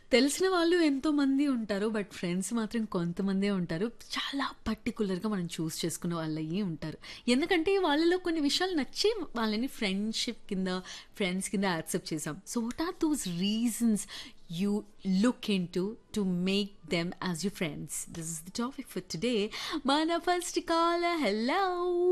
తెలిసిన వాళ్ళు ఎంతోమంది ఉంటారు. బట్ ఫ్రెండ్స్ మాత్రం కొంతమందే ఉంటారు. చాలా పర్టిక్యులర్‌గా మనం చూజ్ చేసుకున్న వాళ్ళయ్యి ఉంటారు. ఎందుకంటే వాళ్ళలో కొన్ని విషయాలు నచ్చి వాళ్ళని ఫ్రెండ్‌షిప్ కింద, ఫ్రెండ్స్ కింద యాక్సెప్ట్ చేసాం. So what are those reasons you look into to make them as your friends? This is the topic for today. మన ఫస్ట్ caller, hello.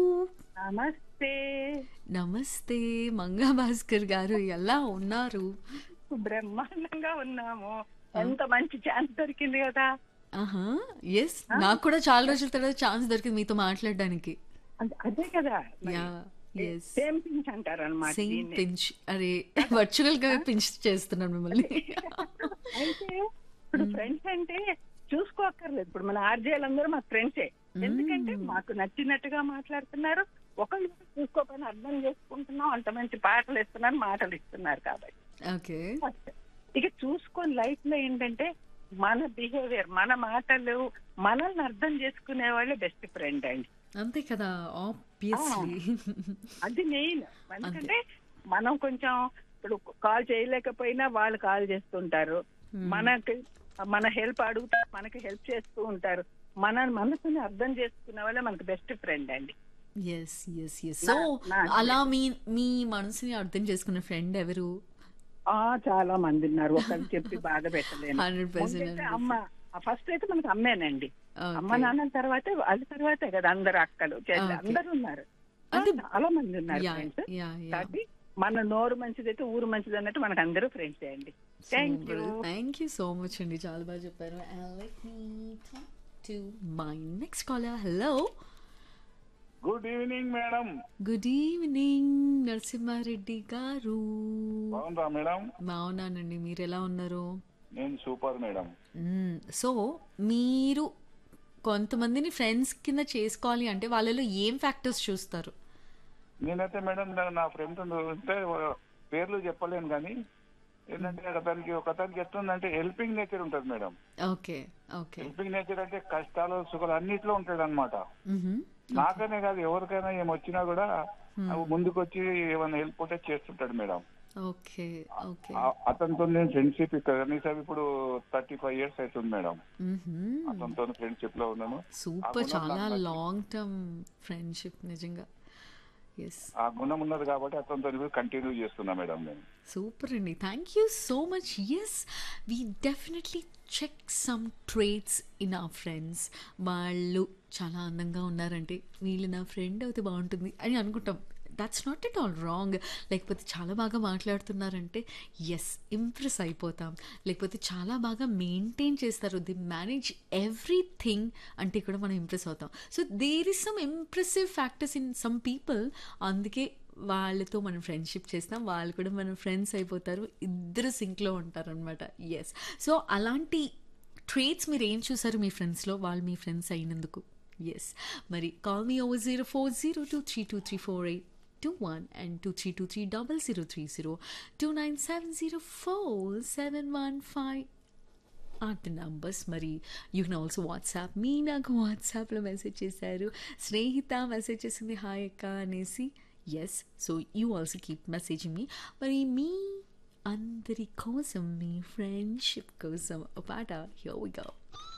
నమస్తే నమస్తే మంగా భాస్కర్ గారు ఎలా ఉన్నారు? బ్రహ్మాండంగా ఉన్నాము ఎంత మంచి ఛాన్స్ దొరికింది కదా ఆహా ఎస్ నాకు కూడా చాలా రోజుల తర్వాత ఛాన్స్ దొరికింది మీతో మాట్లాడడానికి అద- అదే కదా యా ఎస్ సేమ్ పించ్ అంటారు అనమాట సేమ్ పించ్ అరే వర్చువల్ గా పించ్ చేస్తున్నాను మిమ్మల్ని అయితే ఇప్పుడు ఫ్రెండ్స్ అంటే చూసుకోక్కర్లేదు ఇప్పుడు మన ఆర్జేలందరూ మా ఫ్రెండ్సే ఎందుకంటే మాకు నచ్చినట్టుగా మాట్లాడుతున్నారు ఒకళ్ళు చూసుకోకపోయినా అర్థం చేసుకుంటున్నాం అంత మంచి పాటలు ఇస్తున్నారు మాటలు ఇస్తున్నారు కాబట్టి ఓకే ఇక చూసుకొని లైఫ్ లో ఏంటంటే మన బిహేవియర్ మన మాటలు మనల్ని అర్థం చేసుకునే వాళ్ళే బెస్ట్ ఫ్రెండ్ అండి అంతే కదా ఆబ్వియస్లీ అది మెయిన్ ఎందుకంటే మనం కొంచెం ఇప్పుడు కాల్ చేయలేకపోయినా వాళ్ళు కాల్ చేస్తుంటారు మనకి మన హెల్ప్ అడుగుతారు మనకి హెల్ప్ చేస్తూ ఉంటారు మన మనసుని అర్థం చేసుకునే వాళ్ళే మనకి బెస్ట్ ఫ్రెండ్ అండి ఎస్ ఎస్ ఎస్ సో నా- అలా మీ మీ మనసుని అర్థం చేసుకున్న ఫ్రెండ్ ఎవరు ఆ చాలా మంది ఉన్నారు ఒకరు చెప్పి బాధ పెట్టలేను 100% ముందైతే అమ్మ ఫస్ట్ అయితే మనకి అమ్మేనండి అమ్మ Okay. నాన్న తర్వాత వాళ్ళ తర్వాతే కదా అందరు అక్కలు చెల్లి Okay. అందరు ఉన్నారు అంటే- చాలా మంది ఉన్నారు యా ఫ్రెండ్స్ యా యా కాబట్టి మన నోరు మంచిదైతే ఊరు మంచిది అన్నట్టు మనకు అందరూ ఫ్రెండ్స్ అండి thank you thank you so much అండి చాలా బాగా చెప్పారు let me talk to my next caller hello good evening madam good evening Narasimha Reddy గారు బాగుందా మేడం బాగున్నానండి మీరు ఎలా ఉన్నారు నేను సూపర్ మేడం సో మీరు కొంతమందిని ఫ్రెండ్స్ కింద చేసుకోవాలి అంటే వాళ్ళలో ఏం ఫ్యాక్టర్స్ చూస్తారు నేనైతే మేడం నా- నా ఫ్రెండ్ ఉంటే పేర్లు చెప్పలేను కానీ ఏంటంటే అతనికి ఒక అతనికి ఎట్లుందంటే హెల్పింగ్ నేచర్ ఉంటుంది madam okay okay helping nature అంటే కష్టాలు సుఖాలు అన్నిట్లో ఉంటాడు అనమాట నాకనే కాదు ఎవరికైనా ఏమొచ్చినా కూడా అవి ముందుకు వచ్చి ఏమైనా హెల్ప్ ఉంటే చేస్తుంటాడు మేడం ఓకే ఓకే ఆ- అతనితో నేను ఫ్రెండ్షిప్ కనీసం ఇప్పుడు థర్టీ ఫైవ్ ఇయర్స్ అవుతుంది మేడం అతనితో ఫ్రెండ్షిప్ లో ఉన్నాను సూపర్ గుణం చాలా నాకు లాంగ్ టర్మ్ ఫ్రెండ్షిప్ నిజంగా ఎస్ ఆ గుణం ఉన్నది కాబట్టి అతనితో కంటిన్యూ చేస్తున్నా మేడం నేను సూపర్ అండి thank you so much yes we definitely check some traits in a friends వాళ్ళు చాలా అందంగా ఉన్నారంటే వీళ్ళు నా ఫ్రెండ్ అయితే బాగుంటుంది అని అనుకుంటాం that's not at all wrong లేకపోతే చాలా బాగా మాట్లాడుతున్నారంటే ఎస్ ఇంప్రెస్ అయిపోతాం లేకపోతే చాలా బాగా మెయింటైన్ చేస్తారు ది మేనేజ్ ఎవ్రీథింగ్ అంటే కూడా మనం ఇంప్రెస్ అవుతాం so there is some impressive factors in some people అందుకే వాళ్ళతో మనం ఫ్రెండ్షిప్ చేస్తాం వాళ్ళు కూడా మన ఫ్రెండ్స్ అయిపోతారు ఇద్దరు సింక్లో ఉంటారనమాట ఎస్ సో అలాంటి ట్రేట్స్ మీరు ఏం చూసారు మీ ఫ్రెండ్స్లో వాళ్ళు మీ ఫ్రెండ్స్ అయినందుకు ఎస్ మరి call me over zero four zero two three two three four eight two one and two three two three double zero three zero two nine seven zero four seven one five are the numbers మరి you can also WhatsApp me నాకు వాట్సాప్లో message చేశారు Snehitha message చేసింది hi అక్క అనేసి yes so you also keep messaging me మరి మీ అందరి కోసం మీ ఫ్రెండ్షిప్ కోసం ఒక పాట హియర్ వి గో